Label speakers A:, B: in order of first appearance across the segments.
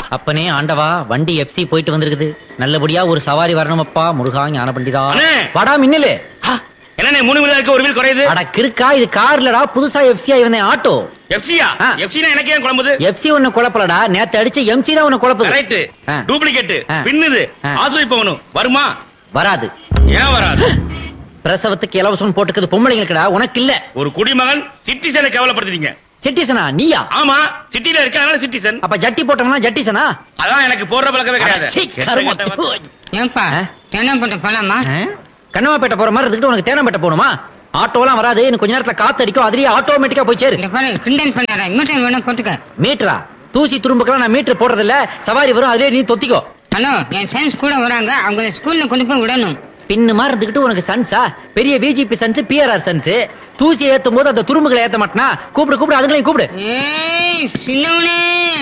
A: அப்பனே ஆண்டவா வண்டி எஃப்சி போயிட்டு வந்திருக்குது நல்லபடியா ஒரு சவாரி வரணுமப்பா முருகா ஞான பண்டிதா
B: அண்ணே!
A: வாடா மின்னலு
B: என்ன மூணு வீலர் இருக்கு ஒரு வீல் குறையுது
A: அட கிறுக்கா இது கார்லடா புதுசா எஃப்சியா இருந்தேன் ஆட்டோ
B: எஃப்சியா
A: ஆ.
B: எஃப்சினா எனக்கு ஏன் குழம்புது
A: எஃப்சி ஒண்ணு குழப்பலடா நேத்து அடிச்ச எம்சி தான் உன்னை குழப்புது
B: கரெக்ட்
A: ஆ.
B: டூப்ளிகேட்
A: ஆ.
B: பின்னுது
A: ஆ.
B: ஆசுவை போகணும் வருமா
A: வராது
B: ஏன் வராது
A: பிரசவத்துக்கு இலவசம் போட்டுக்கிறது பொம்பளைங்களுக்குடா உனக்கு இல்ல
B: ஒரு குடிமகன் சிட்டிசனை கேவலப்படுத்துறீங்க
A: சிட்டிசனா நீயா
B: ஆமா சிட்டில இருக்காங்க சிட்டிசன்
A: அப்ப ஜட்டி போட்டோம்னா ஜட்டிசனா
B: அதான் எனக்கு போடுற பழக்கமே கிடையாது
A: சீ,
B: கெட்ட
A: கருமம்.
B: கெட்ட வார்த்தை.
C: ஏன்பா
A: ஆ?
C: தென்னப்பட்ட பழமா
A: ஆ? கண்ணமாப்பேட்டை போற மாதிரி இருந்துட்டு உனக்கு தேனம்பேட்டை போகணுமா ஆட்டோலாம் வராது இன்னும் கொஞ்ச நேரத்துல காத்து அடிக்கும் அதுலயே ஆட்டோமேட்டிக்கா போய் சேரு
C: இந்த பாரு கிண்டல் பண்ணாத மீட்டர் வேணா போட்டுக்க
A: மீட்டரா தூசி துரும்புக்கெல்லாம் நான் மீட்டர் போடுறது இல்ல சவாரி வரும் அதுலயே நீ தொத்திக்கோ
C: ஹலோ என் சயின்ஸ் கூட வராங்க அவங்க ஸ்கூல்ல கொண்டு போய் விடணும்
A: பின்னு மாதிரி இருந்துகிட்டு உனக்கு சன்ஸா பெரிய பிஜேபி சன்ஸ் பிஆர்ஆர் சன்ஸ் தூசி ஏத்தும் போது அந்த துரும்புகளை ஏத்த மாட்டனா கூப்பிடு கூப்பிடு அதுங்களையும் கூப்பிடு
C: ஏய் சின்னவனே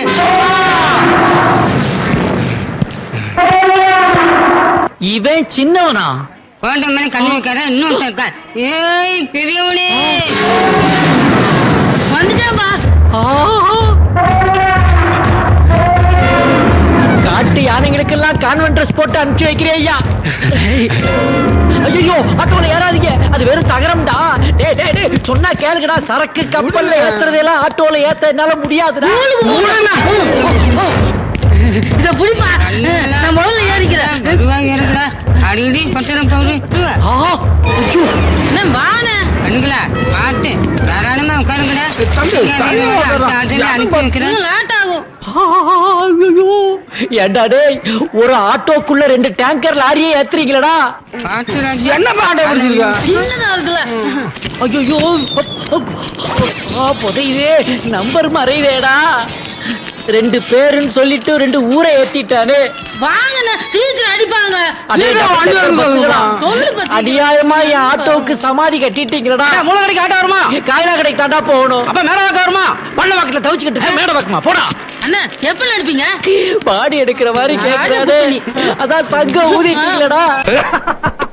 A: இவன் சின்னவனா
C: குழந்தை மேல கண்ணு வைக்காத இன்னும் இருக்கா ஏய் பெரியவனே வந்துட்டாப்பா
A: காட்டு யானைகளுக்கெல்லாம் கான்வென்ட் ட்ரெஸ் போட்டு அனுப்பிச்சு வைக்கிறேன் ஐயா ஐயோ ஆட்டோல ஏறாதீங்க அது வெறும் தகரம்டா டேய் டேய் டேய் சொன்னா கேளுங்கடா சரக்கு கப்பல்ல ஏத்துறதெல்லாம் ஆட்டோல ஏத்த என்னால முடியாதுடா
C: இத புடிப்பா நான் முதல்ல ஏறிக்கிறேன் மெதுவா ஏறுடா அடிக்கடி பச்சரம் போகுது
A: ஆ, ஐயோ,
C: என்ன வான கண்ணுங்களா பாட்டு தாராளமா உட்காருங்கடா
A: தம்பி, தள்ளி ஓடுறா.
C: அனுப்பி வைக்கிறேன் லேட் ஆகும்
A: ஆ, ஐயோ. ஏண்டா டேய் ஒரு ஆட்டோக்குள்ள ரெண்டு டேங்கர் லாரியே ஏத்துறீங்களடா
C: பாட்டு ராஜா.
A: என்ன பாண்டே பிடிச்சிருக்கா?
C: சின்னதா இருக்குல்ல
A: ஐயோ புதையுதே நம்பர் மறைவேடா ரெண்டு பேருன்னு சொல்லிட்டு ரெண்டு ஊரை ஏத்திட்டானே
C: வாங்கண்ணா சீக்கிரம் அடிப்பாங்க
A: அடே,
C: வண்டி
A: டபுள்
C: வருது
A: பஸ்ஸுடா.
C: சொல்லு பத்தி.
A: அநியாயமா என் ஆட்டோவுக்கு சமாதி கட்டிட்டீங்களடா
B: மூணு கடைக்கு ஆட்டோ வருமா
A: காயலா கடைக்கு தாண்டா போகணும்
B: அப்ப மேல வாக்க வருமா
A: பண்ண வாக்குல தவிச்சுக்கிட்டு மேட வாக்குமா போடா
C: அண்ணா எப்ப அடிப்பீங்க
A: பாடி எடுக்கிற மாதிரி கேட்கறானே அதான் தங்க ஊதிட்டீங்களடா